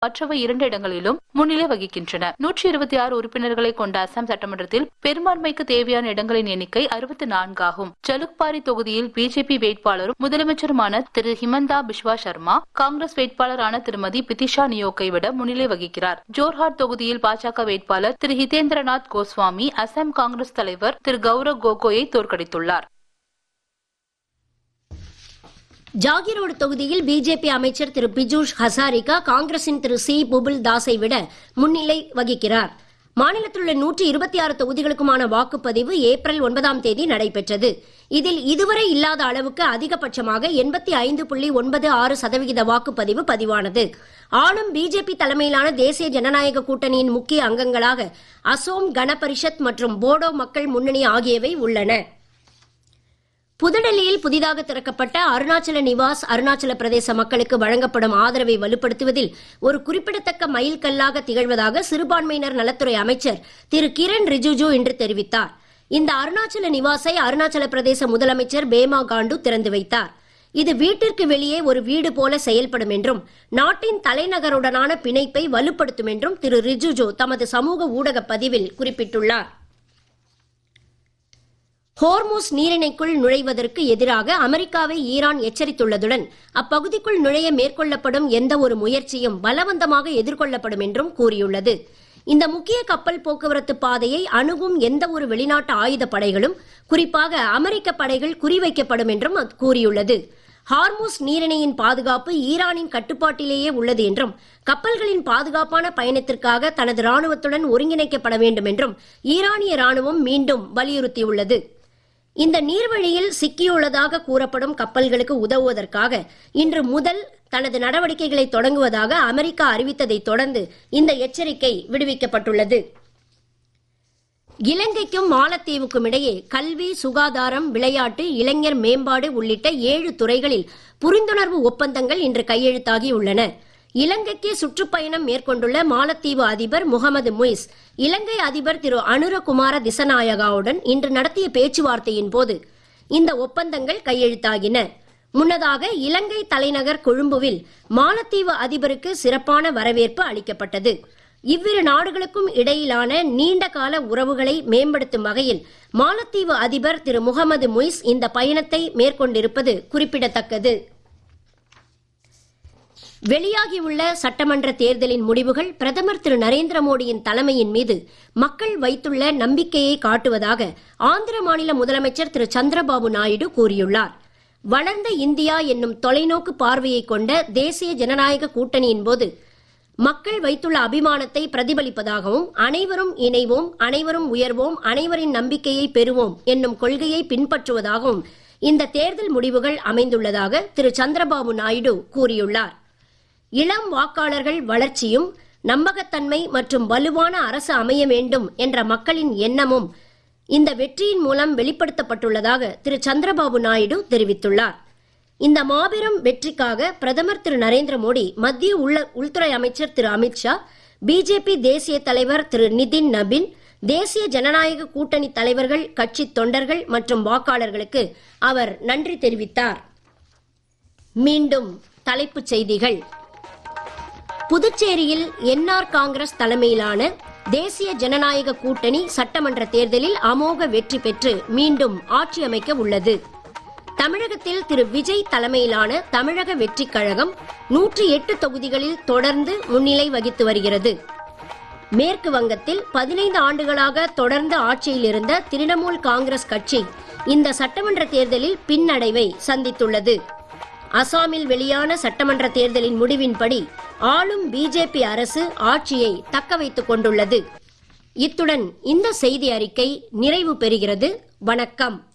மற்றவை இரண்டு இடங்களிலும் முன்னிலை வகிக்கின்றன நூற்றி இருபத்தி ஆறு உறுப்பினர்களை கொண்ட அசாம் சட்டமன்றத்தில் பெரும்பான்மைக்கு தேவையான இடங்களின் எண்ணிக்கை அறுபத்தி நான்காகும் ஜலுக்பாரி தொகுதியில் பிஜேபி வேட்பாளரும் முதலமைச்சருமான திரு ஹிமந்தா பிஸ்வா சர்மா காங்கிரஸ் வேட்பாளரான திருமதி பிதிஷா நியோக்கை விட முன்னிலை வகிக்கிறார் ஜோர்ஹாட் தொகுதியில் பாஜக வேட்பாளர் திரு ஹிதேந்திரநாத் கோஸ்வாமி அசாம் காங்கிரஸ் தலைவர் திரு கௌரவ் கோகோயை தோற்கடித்துள்ளார் ஜாகிரோடு தொகுதியில் பிஜேபி அமைச்சர் திரு பிஜூஷ் ஹசாரிகா காங்கிரசின் திரு சி புபுல் தாஸை விட முன்னிலை வகிக்கிறார் மாநிலத்தில் உள்ள நூற்றி இருபத்தி ஆறு தொகுதிகளுக்குமான வாக்குப்பதிவு ஏப்ரல் ஒன்பதாம் தேதி நடைபெற்றது இதில் இதுவரை இல்லாத அளவுக்கு அதிகபட்சமாக எண்பத்தி ஐந்து புள்ளி ஒன்பது ஆறு சதவிகித வாக்குப்பதிவு பதிவானது ஆளும் பிஜேபி தலைமையிலான தேசிய ஜனநாயக கூட்டணியின் முக்கிய அங்கங்களாக அசோம் கணபரிஷத் மற்றும் போடோ மக்கள் முன்னணி ஆகியவை உள்ளன புதுடெல்லியில் புதிதாக திறக்கப்பட்ட அருணாச்சல நிவாஸ் அருணாச்சல பிரதேச மக்களுக்கு வழங்கப்படும் ஆதரவை வலுப்படுத்துவதில் ஒரு குறிப்பிடத்தக்க மைல்கல்லாக திகழ்வதாக சிறுபான்மையினர் நலத்துறை அமைச்சர் திரு கிரண் ரிஜிஜு இன்று தெரிவித்தார் இந்த அருணாச்சல நிவாஸை அருணாச்சல பிரதேச முதலமைச்சர் பேமா காண்டு திறந்து வைத்தார் இது வீட்டிற்கு வெளியே ஒரு வீடு போல செயல்படும் என்றும் நாட்டின் தலைநகருடனான பிணைப்பை வலுப்படுத்தும் என்றும் திரு ரிஜிஜு தமது சமூக ஊடக பதிவில் குறிப்பிட்டுள்ளார் ஹோர்மூஸ் நீரிணைக்குள் நுழைவதற்கு எதிராக அமெரிக்காவை ஈரான் எச்சரித்துள்ளதுடன் அப்பகுதிக்குள் நுழைய மேற்கொள்ளப்படும் எந்த ஒரு முயற்சியும் பலவந்தமாக எதிர்கொள்ளப்படும் என்றும் கூறியுள்ளது இந்த முக்கிய கப்பல் போக்குவரத்து பாதையை அணுகும் எந்த ஒரு வெளிநாட்டு ஆயுத படைகளும் குறிப்பாக அமெரிக்க படைகள் குறிவைக்கப்படும் என்றும் அது கூறியுள்ளது ஹார்மூஸ் நீரிணையின் பாதுகாப்பு ஈரானின் கட்டுப்பாட்டிலேயே உள்ளது என்றும் கப்பல்களின் பாதுகாப்பான பயணத்திற்காக தனது ராணுவத்துடன் ஒருங்கிணைக்கப்பட வேண்டும் என்றும் ஈரானிய ராணுவம் மீண்டும் வலியுறுத்தியுள்ளது இந்த நீர்வழியில் சிக்கியுள்ளதாக கூறப்படும் கப்பல்களுக்கு உதவுவதற்காக இன்று முதல் தனது நடவடிக்கைகளை தொடங்குவதாக அமெரிக்கா அறிவித்ததை தொடர்ந்து இந்த எச்சரிக்கை விடுவிக்கப்பட்டுள்ளது இலங்கைக்கும் மாலத்தீவுக்கும் இடையே கல்வி சுகாதாரம் விளையாட்டு இளைஞர் மேம்பாடு உள்ளிட்ட ஏழு துறைகளில் புரிந்துணர்வு ஒப்பந்தங்கள் இன்று கையெழுத்தாகி உள்ளன இலங்கைக்கு சுற்றுப்பயணம் மேற்கொண்டுள்ள மாலத்தீவு அதிபர் முகமது முய்ஸ் இலங்கை அதிபர் திரு அனுரகுமார திசநாயகாவுடன் இன்று நடத்திய பேச்சுவார்த்தையின் போது இந்த ஒப்பந்தங்கள் கையெழுத்தாகின முன்னதாக இலங்கை தலைநகர் கொழும்புவில் மாலத்தீவு அதிபருக்கு சிறப்பான வரவேற்பு அளிக்கப்பட்டது இவ்விரு நாடுகளுக்கும் இடையிலான நீண்டகால உறவுகளை மேம்படுத்தும் வகையில் மாலத்தீவு அதிபர் திரு முகமது முய்ஸ் இந்த பயணத்தை மேற்கொண்டிருப்பது குறிப்பிடத்தக்கது வெளியாகியுள்ள சட்டமன்ற தேர்தலின் முடிவுகள் பிரதமர் திரு நரேந்திர மோடியின் தலைமையின் மீது மக்கள் வைத்துள்ள நம்பிக்கையை காட்டுவதாக ஆந்திர மாநில முதலமைச்சர் திரு சந்திரபாபு நாயுடு கூறியுள்ளார் வளர்ந்த இந்தியா என்னும் தொலைநோக்கு பார்வையை கொண்ட தேசிய ஜனநாயக கூட்டணியின் போது மக்கள் வைத்துள்ள அபிமானத்தை பிரதிபலிப்பதாகவும் அனைவரும் இணைவோம் அனைவரும் உயர்வோம் அனைவரின் நம்பிக்கையை பெறுவோம் என்னும் கொள்கையை பின்பற்றுவதாகவும் இந்த தேர்தல் முடிவுகள் அமைந்துள்ளதாக திரு சந்திரபாபு நாயுடு கூறியுள்ளார் இளம் வாக்காளர்கள் வளர்ச்சியும் நம்பகத்தன்மை மற்றும் வலுவான அரசு அமைய வேண்டும் என்ற மக்களின் எண்ணமும் இந்த வெற்றியின் மூலம் வெளிப்படுத்தப்பட்டுள்ளதாக திரு சந்திரபாபு நாயுடு தெரிவித்துள்ளார் இந்த மாபெரும் வெற்றிக்காக பிரதமர் திரு நரேந்திர மோடி மத்திய உள்ள உள்துறை அமைச்சர் திரு அமித்ஷா பிஜேபி தேசிய தலைவர் திரு நிதின் நபின் தேசிய ஜனநாயக கூட்டணி தலைவர்கள் கட்சி தொண்டர்கள் மற்றும் வாக்காளர்களுக்கு அவர் நன்றி தெரிவித்தார் மீண்டும் தலைப்புச் செய்திகள் புதுச்சேரியில் என்ஆர் காங்கிரஸ் தலைமையிலான தேசிய ஜனநாயக கூட்டணி சட்டமன்ற தேர்தலில் அமோக வெற்றி பெற்று மீண்டும் ஆட்சி அமைக்க உள்ளது தமிழகத்தில் திரு விஜய் தலைமையிலான தமிழக வெற்றிக் கழகம் நூற்றி எட்டு தொகுதிகளில் தொடர்ந்து முன்னிலை வகித்து வருகிறது மேற்கு வங்கத்தில் பதினைந்து ஆண்டுகளாக தொடர்ந்து ஆட்சியில் இருந்த திரிணாமுல் காங்கிரஸ் கட்சி இந்த சட்டமன்ற தேர்தலில் பின்னடைவை சந்தித்துள்ளது அசாமில் வெளியான சட்டமன்ற தேர்தலின் முடிவின்படி ஆளும் பிஜேபி அரசு ஆட்சியை தக்க வைத்துக் கொண்டுள்ளது இத்துடன் இந்த செய்தி அறிக்கை நிறைவு பெறுகிறது வணக்கம்